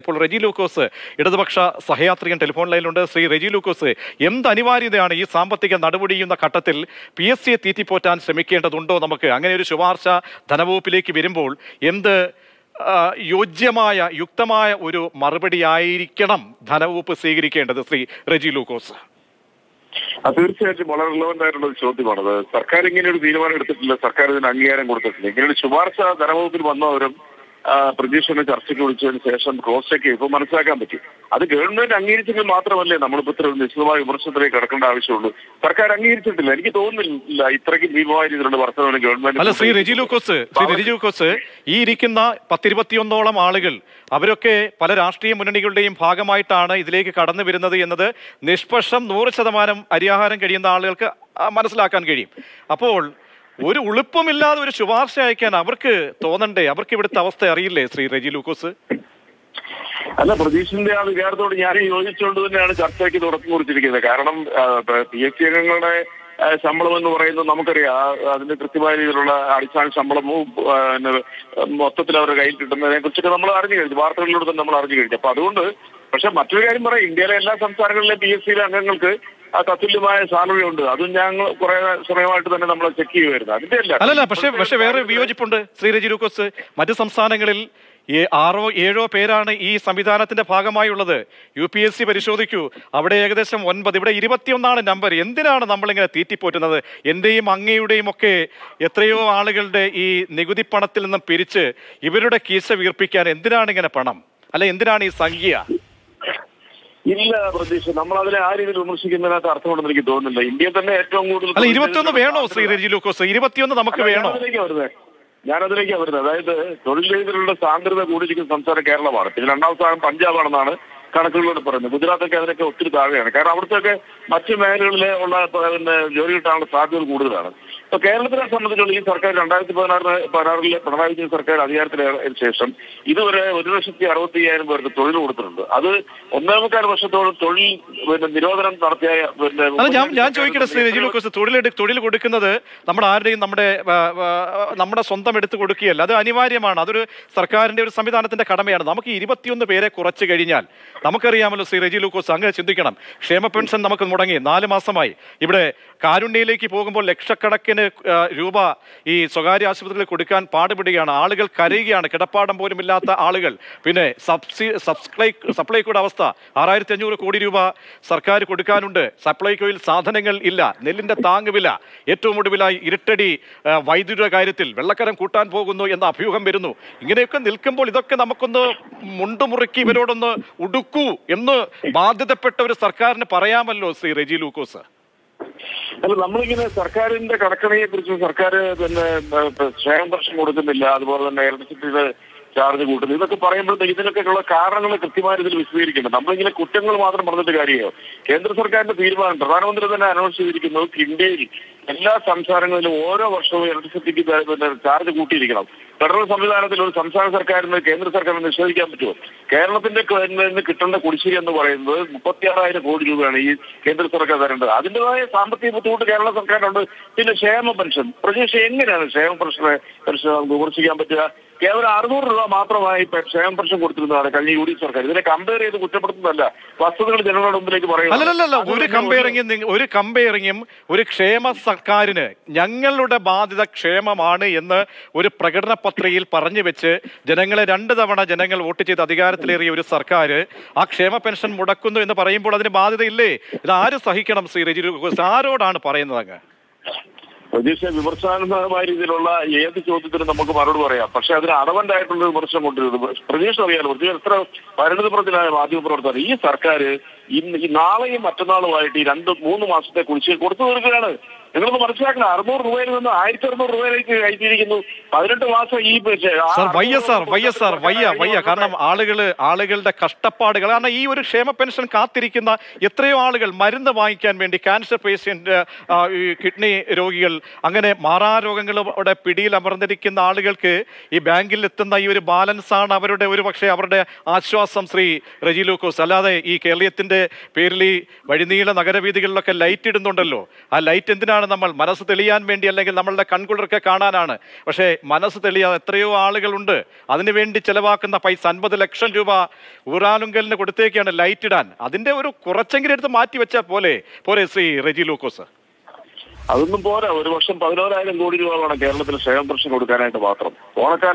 ഇപ്പോൾ റെജി ലൂക്കോസ് ഇടതുപക്ഷ സഹയാത്രികൻ ടെലിഫോൺ ലൈനിലുണ്ട് ശ്രീ റെജി ലൂക്കോസ് എന്ത് അനിവാര്യതയാണ് ഈ സാമ്പത്തിക നടപടിയുന്ന ഘട്ടത്തിൽ പി എസ് സിയെ തീറ്റിപ്പോറ്റാൻ ശ്രമിക്കേണ്ടതുണ്ടോ നമുക്ക് അങ്ങനെ ഒരു ശുപാർശ ധനവകുപ്പിലേക്ക് വരുമ്പോൾ എന്ത് ആ, യോജ്യമായ യുക്തമായ ഒരു മറുപടി ആയിരിക്കണം ധനവകുപ്പ് സ്വീകരിക്കേണ്ടത് ശ്രീ റെജി ലൂക്കോസ് അത് തീർച്ചയായിട്ടും വളരെ റിലവന്റ് ആയിട്ടുള്ള ഒരു ചോദ്യമാണത് സർക്കാർ ഇങ്ങനെ ഒരു തീരുമാനം എടുത്തിട്ടില്ല സർക്കാർ ഇതിന് അംഗീകാരം കൊടുത്തിട്ടില്ല ഇങ്ങനെ ഒരു ശുപാർശ ധനവകുപ്പിൽ വന്നവരും ആ, പ്രതീക്ഷനെ ചർച്ചയ്ക്ക് വിളിച്ചതിന് ശേഷം ക്രോസ് ചെക്ക് ഇപ്പൊ മനസ്സിലാക്കാൻ പറ്റി അത് ഗവൺമെന്റ് അംഗീകരിച്ചെങ്കിൽ മാത്രമല്ലേ നമ്മളിപ്പോ ഇത്ര ഒരു നിശ്ചിതമായ വിമർശനത്തിലേക്ക് കടക്കേണ്ട ആവശ്യമുള്ളൂ സർക്കാർ അംഗീകരിച്ചിട്ടില്ല എനിക്ക് തോന്നുന്നില്ല ഇത്രയ്ക്ക് ഭീമമായ രീതിയിലുള്ള വർധനവിന് അല്ല ഗവൺമെന്റ് ശ്രീ റെജി ലൂക്കോസ് ശ്രീ റെജി ലൂക്കോസ് ഈ ഇരിക്കുന്ന പത്തിരുപത്തിയൊന്നോളം ആളുകൾ അവരൊക്കെ പല രാഷ്ട്രീയ മുന്നണികളുടെയും ഭാഗമായിട്ടാണ് ഇതിലേക്ക് കടന്നു വരുന്നത് എന്നത് നിഷ്പക്ഷം നൂറ് ശതമാനം അരിയാഹാരം കഴിയുന്ന ആളുകൾക്ക് ആ, മനസ്സിലാക്കാൻ കഴിയും അപ്പോൾ ഒരു ഉളുപ്പമില്ലാതെ ഒരു ശുപാർശ അയക്കാൻ അവർക്ക് തോന്നണ്ടേ അവർക്ക് ഇവിടുത്തെ അവസ്ഥ അറിയില്ലേ ശ്രീ റെജി ലൂക്കോസ് അല്ല പ്രതീക്ഷിന്റെ ആ വികാരത്തോട് ഞാൻ യോജിച്ചുകൊണ്ട് തന്നെയാണ് ചർച്ചയ്ക്ക് തുടക്കം കുറിച്ചിരിക്കുന്നത് കാരണം പി എസ് സി അംഗങ്ങളുടെ ആ, ശമ്പളം എന്ന് പറയുന്നത് നമുക്കറിയാം ആ, അതിന്റെ കൃത്യമായ രീതിയിലുള്ള അടിസ്ഥാന ശമ്പളവും ആ, പിന്നെ, മൊത്തത്തിൽ അവരുടെ കയ്യിൽ കിട്ടുന്നതിനെ കുറിച്ചൊക്കെ നമ്മൾ അറിഞ്ഞു കഴിഞ്ഞു വാർത്തകളിലൂടെ തന്നെ നമ്മൾ അറിഞ്ഞു കഴിഞ്ഞു അപ്പൊ അതുകൊണ്ട് പക്ഷെ മറ്റൊരു കാര്യം പറയാം ഇന്ത്യയിലെ എല്ലാ സംസ്ഥാനങ്ങളിലെ പി എസ് സിയിലെ അംഗങ്ങൾക്ക് ആ തത്തുല്യമായ സാലറി ഉണ്ട് അതും ഞങ്ങൾ കുറെ സമയമായിട്ട് തന്നെ നമ്മൾ ചെക്ക് ചെയ്യുമായിരുന്നു അതിന്റെ അല്ല അല്ലല്ല പക്ഷേ പക്ഷേ വേറെ വിയോജിപ്പുണ്ട് ശ്രീ റെജി ലൂക്കോസ് മറ്റ് സംസ്ഥാനങ്ങളിൽ ഏ- ആറോ ഏഴോ പേരാണ് ഈ സംവിധാനത്തിന്റെ ഭാഗമായുള്ളത് യു പി എസ് സി പരിശോധിക്കൂ അവിടെ ഏകദേശം ഒൻപത് ഇവിടെ ഇരുപത്തിയൊന്നാണ് നമ്പർ എന്തിനാണ് നമ്മളിങ്ങനെ തീറ്റിപ്പോറ്റുന്നത് എന്റെയും അങ്ങയുടെയും ഒക്കെ എത്രയോ ആളുകളുടെ ഈ നികുതി പണത്തിൽ നിന്നും പിരിച്ച് ഇവരുടെ കീശ വീർപ്പിക്കാൻ എന്തിനാണ് ഇങ്ങനെ പണം അല്ല എന്തിനാണ് ഈ സംഖ്യ ഇല്ല പ്രതീക്ഷ നമ്മൾ അതിനെ ആ രീതിയിൽ വിമർശിക്കുന്നതിനകത്ത് അർത്ഥമുണ്ടെന്ന് എനിക്ക് തോന്നുന്നില്ല ഇന്ത്യയിൽ തന്നെ ഏറ്റവും കൂടുതൽ അല്ല ഇരുപത്തിയൊന്ന് വേണോ ശ്രീ റെജി ലൂക്കോസ് ഇരുപത്തിയൊന്ന് നമുക്ക് അല്ല, വേണോ ഞാനതിലേക്കാ വരുന്നത് ഞാനതിലേക്കാ വരുന്നത് അതായത് തൊഴിൽ രീതിയിലുള്ള സാന്ദ്രത കൂടിയിരിക്കുന്ന സംസ്ഥാനം കേരളമാണ് പിന്നെ രണ്ടാം സ്ഥാനം പഞ്ചാബാണെന്നാണ് കണക്കുകളോട് പറയുന്നത് ഗുജറാത്തൊക്കെ അതിനൊക്കെ ഒത്തിരി താഴെയാണ് കാരണം അവിടുത്തെയൊക്കെ മറ്റു മേഖലകളിലെ ഉള്ള പിന്നെ ജോലി കിട്ടാനുള്ള സാധ്യതകൾ കൂടുതലാണ് ഇപ്പൊ കേരളത്തിനെ സംബന്ധിച്ചുള്ള ഈ സർക്കാർ രണ്ടായിരത്തി പതിനാറിന് പതിനാറിലെ പിണറായി വിജയൻ സർക്കാർ അധികാരത്തിലേറിയ ശേഷം ഇതുവരെ ഒരു ലക്ഷത്തി അറുപത്തി അയ്യായിരം പേർക്ക് തൊഴിൽ കൊടുത്തിട്ടുണ്ട് അത് ഒന്നേമുക്കാൽ വർഷത്തോളം തൊഴിൽ പിന്നെ നിരോധനം നടത്തിയ പിന്നെ അല്ല ഞാൻ ഞാൻ ചോദിക്കട്ടെ ശ്രീ രജി ലൂക്കോസ് തൊഴിലെടു തൊഴിൽ കൊടുക്കുന്നത് നമ്മുടെ ആരുടെയും നമ്മുടെ ആ, ആ, നമ്മുടെ സ്വന്തം എടുത്ത് കൊടുക്കുകയല്ല അത് അനിവാര്യമാണ് അതൊരു സർക്കാരിന്റെ ഒരു സംവിധാനത്തിന്റെ കടമയാണ് നമുക്ക് ഇരുപത്തിയൊന്ന് പേരെ കുറച്ച് കഴിഞ്ഞാൽ നമുക്കറിയാമല്ലോ ശ്രീ രജി ലൂക്കോസ് അങ്ങനെ ചിന്തിക്കണം ക്ഷേമ പെൻഷൻ നമുക്ക് മുടങ്ങി നാല് മാസമായി ഇവിടെ കാരുണ്യയിലേക്ക് പോകുമ്പോൾ ലക്ഷക്കണക്കിന് ആ, രൂപ ഈ സ്വകാര്യ ആശുപത്രികളിൽ കൊടുക്കാൻ പാടുപെടുകയാണ് ആളുകൾ കരയുകയാണ് കിടപ്പാടം പോലും ഇല്ലാത്ത ആളുകൾ പിന്നെ സബ്സി സബ്സ്ക്രൈ സപ്ലൈകോയുടെ അവസ്ഥ ആറായിരത്തി അഞ്ഞൂറ് കോടി രൂപ സർക്കാർ കൊടുക്കാനുണ്ട് സപ്ലൈകോയിൽ സാധനങ്ങൾ ഇല്ല നെല്ലിന്റെ താങ്ങുവില ഏറ്റവും ഒടുവിലായി ഇരുട്ടടി ആ, വൈദ്യുതിയുടെ കാര്യത്തിൽ വെള്ളക്കരം കൂട്ടാൻ പോകുന്നു എന്ന അഭ്യൂഹം വരുന്നു ഇങ്ങനെയൊക്കെ നിൽക്കുമ്പോൾ ഇതൊക്കെ നമുക്കൊന്ന് മുണ്ടുമുറുക്കി ഇവരോടൊന്ന് ഉടുക്കൂ എന്ന് ബാധ്യതപ്പെട്ട ഒരു സർക്കാരിന് പറയാമല്ലോ ശ്രീ റെജി ലൂക്കോസ് അല്ല നമ്മളിങ്ങനെ സർക്കാരിന്റെ കടക്കണിയെ കുറിച്ച് സർക്കാർ പിന്നെ ഏഹ്, ക്ഷേമ പെൻഷൻ കൊടുക്കുന്നില്ല അതുപോലെ തന്നെ ഇലക്ട്രിസിറ്റിയുടെ ചാർജ് കൂട്ടുന്നു ഇതൊക്കെ പറയുമ്പോഴത്തേക്ക് ഇതിനൊക്കെയുള്ള കാരണങ്ങൾ കൃത്യമായ രീതിയിൽ വിശദീകരിക്കണം നമ്മളിങ്ങനെ കുറ്റങ്ങൾ മാത്രം പറഞ്ഞിട്ട് കാര്യമോ കേന്ദ്ര സർക്കാരിന്റെ തീരുമാനം പ്രധാനമന്ത്രി തന്നെ അനൗൺസ് ചെയ്തിരിക്കുന്നു ഇന്ത്യയിൽ എല്ലാ സംസ്ഥാനങ്ങളിലും ഓരോ വർഷവും ഇലക്ട്രിസിറ്റിക്ക് പിന്നെ ചാർജ് കൂട്ടിയിരിക്കണം ഫെഡറൽ സംവിധാനത്തിൽ ഒരു സംസ്ഥാന സർക്കാരിന് കേന്ദ്ര സർക്കാരിന് നിഷേധിക്കാൻ പറ്റുമോ കേരളത്തിന്റെ ക- നിന്ന് കിട്ടേണ്ട കുടിശ്ശിക എന്ന് പറയുന്നത് മുപ്പത്തിയാറായിരം കോടി രൂപയാണ് ഈ കേന്ദ്ര സർക്കാർ തരേണ്ടത് അതിന്റേതായ സാമ്പത്തിക ബുദ്ധിമുട്ട് കേരള സർക്കാരിനുണ്ട് പിന്നെ ക്ഷേമ പെൻഷൻ പ്രതീക്ഷ എങ്ങനെയാണ് ക്ഷേമ പെൻഷനെ പെൻഷൻ നമുക്ക് വിമർശിക്കാൻ പറ്റുക കേവലം അറുന്നൂറ് രൂപ മാത്രമായി ഇപ്പൊ ക്ഷേമ പെൻഷൻ കൊടുത്തിരുന്നതാണ് കഴിഞ്ഞ യു ഡി എഫ് സർക്കാർ ഇതിനെ കമ്പയർ ചെയ്ത് കുറ്റപ്പെടുത്തുന്നതല്ല വസ്തുതകൾ ജനങ്ങളുടെ മുമ്പിലേക്ക് പറയുക അല്ലല്ലല്ല ഒരു കമ്പയറിങ്ങും നിങ്ങ- ഒരു കമ്പയറിങ്ങും ഒരു ക്ഷേമ സർക്കാരിന് ഞങ്ങളുടെ ബാധ്യത ക്ഷേമമാണ് എന്ന് ഒരു പ്രകടന പത്രികയിൽ പറഞ്ഞു വെച്ച് ജനങ്ങളെ രണ്ട് തവണ ജനങ്ങൾ വോട്ട് ചെയ്ത് അധികാരത്തിലേറിയ ഒരു സർക്കാർ ആ ക്ഷേമ പെൻഷൻ മുടക്കുന്നു എന്ന് പറയുമ്പോൾ അതിന് ബാധ്യതയില്ലേ ഇത് ആര് സഹിക്കണം ശ്രീ രജി ലൂക്കോസ്? ആരോടാണ് പറയുന്നത് അങ്ങ് പ്രതീക്ഷ വിമർശനാത്മകമായ രീതിയിലുള്ള ഏത് ചോദ്യത്തിനും നമുക്ക് മറുപടി പറയാം പക്ഷെ അതിന് അടവന്റ് ആയിട്ടുള്ള വിമർശനം കൊണ്ടിരുന്നത് പ്രതീക്ഷ അറിയാലോ പ്രതീക്ഷ എത്ര പരിണിതപ്രതിനായ മാധ്യമപ്രവർത്തകർ ഈ സർക്കാർ ഇന്ന് ഈ നാളെയും മറ്റന്നാളുമായിട്ട് ഈ രണ്ട് മൂന്ന് മാസത്തെ കുടിശ്ശിക കൊടുത്തു തീർക്കുകയാണ് നിങ്ങളൊന്ന് മനസ്സിലാക്കണം അറുന്നൂറ് രൂപയിൽ നിന്ന് ആയിരത്തി അറുന്നൂറ് രൂപയിലേക്ക് കയറ്റിയിരിക്കുന്നു പതിനെട്ട് മാസം ഈ പിന്നെ ആ സാർ വയ്യ സാർ അറുന്നൂറ് വയ്യ സാർ വയ്യ വയ്യ കാരണം ആളുകള് ആളുകളുടെ കഷ്ടപ്പാടുകൾ കാരണം ഈ ഒരു ക്ഷേമ പെൻഷൻ കാത്തിരിക്കുന്ന എത്രയോ ആളുകൾ മരുന്ന് വാങ്ങിക്കാൻ വേണ്ടി ക്യാൻസർ പേഷ്യന്റ് ഈ കിഡ്നി രോഗികൾ അങ്ങനെ മാറാരോഗങ്ങളുടെ പിടിയിൽ അമർന്നിരിക്കുന്ന ആളുകൾക്ക് ഈ ബാങ്കിൽ എത്തുന്ന ഈ ഒരു ബാലൻസ് ആണ് അവരുടെ ഒരു പക്ഷേ അവരുടെ ആശ്വാസം ശ്രീ റെജി ലൂക്കോസ് അല്ലാതെ ഈ കേരളീയത്തിന്റെ പേരിൽ ഈ വഴിനീള നഗരവീഥികളിലൊക്കെ ലൈറ്റ് ഇടുന്നുണ്ടല്ലോ ആ ലൈറ്റ് എന്തിനാണ് എന്തിനാണ് നമ്മൾ മനസ്സ് തെളിയാൻ വേണ്ടി അല്ലെങ്കിൽ നമ്മളുടെ കൺകുളിർക്കെ കാണാനാണ് പക്ഷേ മനസ്സ് തെളിയാതെ എത്രയോ ആളുകളുണ്ട് അതിനുവേണ്ടി ചെലവാക്കുന്ന പൈസ അൻപത് ലക്ഷം രൂപ ഊരാലുങ്കലിന് കൊടുത്തേക്കാണ് ലൈറ്റ് ഇടാൻ അതിന്റെ ഒരു കുറച്ചെങ്കിലും എടുത്ത് മാറ്റി വെച്ചാൽ പോലെ പോരെ ശ്രീ റെജി ലൂക്കോസ് അതൊന്നും പോരാ ഒരു വർഷം പതിനോരായിരം കോടി രൂപ വേണം കേരളത്തിൽ ക്ഷേമ പെൻഷൻ കൊടുക്കാനായിട്ട് മാത്രം ഓണക്കാലം